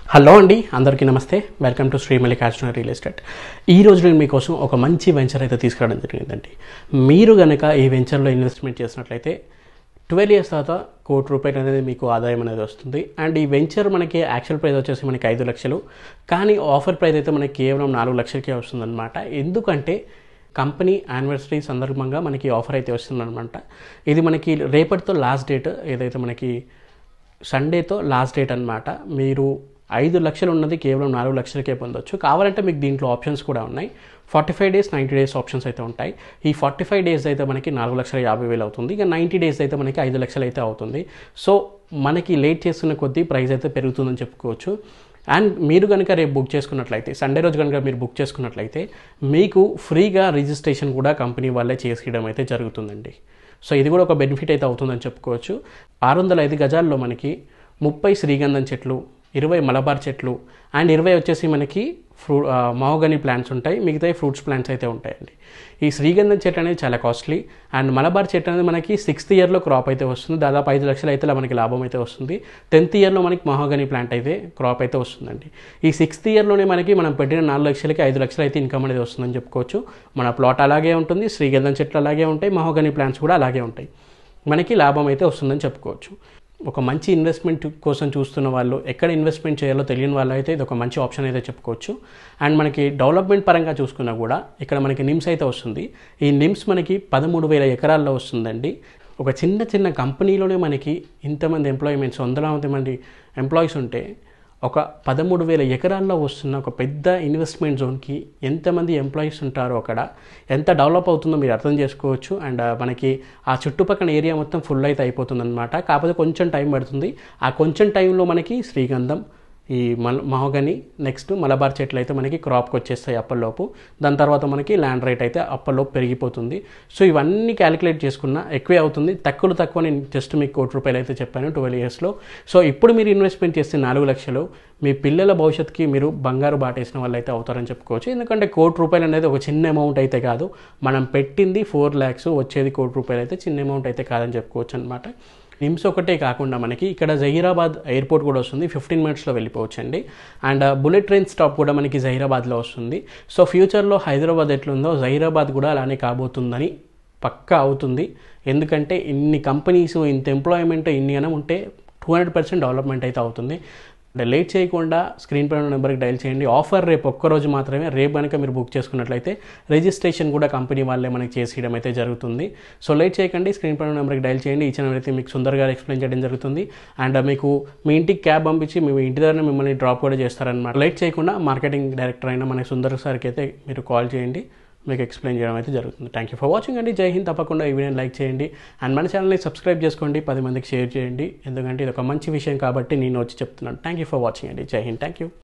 hello అండి అందరికీ నమస్తే వెల్కమ్ టు శ్రీమల్లి క్యాస్టనర్ రియల్ ఎస్టేట్ ఈ రోజు నేను మీకోసం ఒక మంచి వెంచర్ అయితే తీసుకురావడం జరిగిందండి మీరు కనుక ఈ వెంచర్లో ఇన్వెస్ట్మెంట్ చేసినట్లయితే ట్వెల్వ్ ఇయర్స్ తర్వాత కోటి రూపాయలు అనేది మీకు ఆదాయం అనేది వస్తుంది అండ్ ఈ వెంచర్ మనకి యాక్చువల్ ప్రైస్ వచ్చేసి మనకి ఐదు లక్షలు కానీ ఆఫర్ ప్రైస్ అయితే మనకి కేవలం నాలుగు లక్షలకే వస్తుందన్నమాట ఎందుకంటే కంపెనీ యానివర్సరీ సందర్భంగా మనకి ఆఫర్ అయితే వస్తుందన్నమాట ఇది మనకి రేపటితో లాస్ట్ డేట్ ఏదైతే మనకి సండేతో లాస్ట్ డేట్ అన్నమాట మీరు ఐదు లక్షలు ఉన్నది కేవలం నాలుగు లక్షలకే పొందొచ్చు కావాలంటే మీకు దీంట్లో ఆప్షన్స్ కూడా ఉన్నాయి forty five days ninety days options అయితే ఉంటాయి ఈ ఫార్టీ ఫైవ్ డేస్ అయితే మనకి నాలుగు లక్షల యాభై వేలు అవుతుంది ఇక నైంటీ డేస్ అయితే మనకి ఐదు లక్షలు అయితే అవుతుంది సో మనకి లేట్ చేస్తున్న కొద్దీ ప్రైస్ అయితే పెరుగుతుందని చెప్పుకోవచ్చు అండ్ మీరు కనుక రేపు బుక్ చేసుకున్నట్లయితే సండే రోజు కనుక మీరు బుక్ చేసుకున్నట్లయితే మీకు ఫ్రీగా రిజిస్ట్రేషన్ కూడా కంపెనీ వాళ్ళే చేసేయడం అయితే జరుగుతుందండి సో ఇది కూడా ఒక బెనిఫిట్ అయితే అవుతుందని చెప్పుకోవచ్చు ఆరు వందల ఐదు గజాల్లో మనకి ముప్పై శ్రీగంధం చెట్లు ఇరవై మలబార్ చెట్లు అండ్ ఇరవై వచ్చేసి మనకి ఫ్రూ మహోగని ప్లాంట్స్ ఉంటాయి మిగతా ఫ్రూట్స్ ప్లాంట్స్ అయితే ఉంటాయండి ఈ శ్రీగంధం చెట్టు అనేది చాలా కాస్ట్లీ అండ్ మలబార్ చెట్టు అనేది మనకి సిక్స్త్ ఇయర్లో క్రాప్ అయితే వస్తుంది దాదాపు ఐదు లక్షలు అయితే మనకి లాభం అయితే వస్తుంది టెన్త్ ఇయర్లో మనకి మహోగని ప్లాంట్ అయితే క్రాప్ అయితే వస్తుందండి ఈ సిక్స్త్ ఇయర్లోనే మనకి మనం పెట్టిన నాలుగు లక్షలకి ఐదు లక్షలు అయితే ఇన్కమ్ అనేది వస్తుందని చెప్పుకోవచ్చు మన ప్లాట్ అలాగే ఉంటుంది శ్రీగంధం చెట్లు అలాగే ఉంటాయి మహోగని ప్లాంట్స్ కూడా అలాగే ఉంటాయి మనకి లాభం అయితే వస్తుందని చెప్పుకోవచ్చు ఒక మంచి ఇన్వెస్ట్మెంట్ కోసం చూస్తున్న వాళ్ళు ఎక్కడ ఇన్వెస్ట్మెంట్ చేయాలో తెలియని వాళ్ళు అయితే ఇది ఒక మంచి ఆప్షన్ అయితే చెప్పుకోవచ్చు అండ్ మనకి డెవలప్మెంట్ పరంగా చూసుకున్నా కూడా ఇక్కడ మనకి నిమ్స్ అయితే వస్తుంది ఈ నిమ్స్ మనకి పదమూడు వేల ఎకరాల్లో వస్తుందండి ఒక చిన్న చిన్న కంపెనీలోనే మనకి ఇంతమంది ఎంప్లాయ్మెంట్స్ వందలాది మంది ఎంప్లాయీస్ ఉంటే ఒక పదమూడు వేల ఎకరాల్లో వస్తున్న ఒక పెద్ద ఇన్వెస్ట్మెంట్ జోన్కి ఎంతమంది ఎంప్లాయీస్ ఉంటారో అక్కడ ఎంత డెవలప్ అవుతుందో మీరు అర్థం చేసుకోవచ్చు అండ్ మనకి ఆ చుట్టుపక్కల ఏరియా మొత్తం ఫుల్ అయితే అయిపోతుందన్నమాట కాకపోతే కొంచెం టైం పడుతుంది ఆ కొంచెం టైంలో మనకి శ్రీగంధం ఈ మల్ మహోగని నెక్స్ట్ మలబార్ చెట్లు అయితే మనకి క్రాప్కి వచ్చేస్తాయి అప్పల్లోపు దాని తర్వాత మనకి ల్యాండ్ రేట్ అయితే అప్పల్లోపు పెరిగిపోతుంది సో ఇవన్నీ క్యాలిక్యులేట్ చేసుకున్నా ఎక్కువే అవుతుంది తక్కువ తక్కువ నేను జస్ట్ మీకు కోటి రూపాయలు అయితే చెప్పాను ట్వెల్వ్ ఇయర్స్లో సో ఇప్పుడు మీరు ఇన్వెస్ట్మెంట్ చేస్తే నాలుగు లక్షలు మీ పిల్లల భవిష్యత్తుకి మీరు బంగారు బాటేసిన వాళ్ళు అయితే అవుతారని చెప్పుకోవచ్చు ఎందుకంటే కోటి రూపాయలు అనేది ఒక చిన్న అమౌంట్ అయితే కాదు మనం పెట్టింది ఫోర్ ల్యాక్స్ వచ్చేది కోటి రూపాయలు అయితే చిన్న అమౌంట్ అయితే కాదని చెప్పుకోవచ్చు అనమాట నిమ్స్ ఒకటే కాకుండా మనకి ఇక్కడ జహీరాబాద్ ఎయిర్పోర్ట్ కూడా వస్తుంది ఫిఫ్టీన్ మినిట్స్లో వెళ్ళిపోవచ్చు అండి అండ్ బుల్లెట్ ట్రైన్ స్టాప్ కూడా మనకి జహీరాబాద్లో వస్తుంది సో ఫ్యూచర్లో హైదరాబాద్ ఎట్లుందో జహీరాబాద్ కూడా అలానే కాబోతుందని పక్కా అవుతుంది ఎందుకంటే ఇన్ని కంపెనీస్ ఇంత ఎంప్లాయ్మెంట్ ఇన్ని అనం ఉంటే టూ హండ్రెడ్ పర్సెంట్ డెవలప్మెంట్ అయితే అవుతుంది లేట్ చేయకుండా స్క్రీన్ పైన నెంబర్కి డైల్ చేయండి ఆఫర్ రేపు ఒక్కరోజు మాత్రమే రేపు కనుక మీరు బుక్ చేసుకున్నట్లయితే రిజిస్ట్రేషన్ కూడా కంపెనీ వాళ్ళే మనకి చేసేయడం అయితే జరుగుతుంది సో లేట్ చేయకండి స్క్రీన్ పైన నెంబర్కి డైల్ చేయండి ఇచ్చిన అయితే మీకు సుందరగా ఎక్స్ప్లెయిన్ చేయడం జరుగుతుంది అండ్ మీకు మీ ఇంటికి క్యాబ్ పంపించి మీ ఇంటి దగ్గర మిమ్మల్ని డ్రాప్ కూడా చేస్తారనమాట లేట్ చేయకుండా మార్కెటింగ్ డైరెక్టర్ అయిన మన సుందర్ సార్కి అయితే మీరు కాల్ చేయండి మీకు ఎక్స్ప్లెయిన్ చేయడం అయితే జరుగుతుంది థ్యాంక్ యూ ఫర్ వాచింగ్ అండి జై హింద్ తప్పకుండా ఈ వీడియోని లైక్ చేయండి అండ్ మన ఛానల్ని సబ్స్క్రైబ్ చేసుకోండి పది మందికి షేర్ చేయండి ఎందుకంటే ఇది ఒక మంచి విషయం కాబట్టి నేను వచ్చి చెప్తున్నాను థ్యాంక్ యూ ఫర్ వాచింగ్ అండి జై హింద్ థ్యాంక్ యూ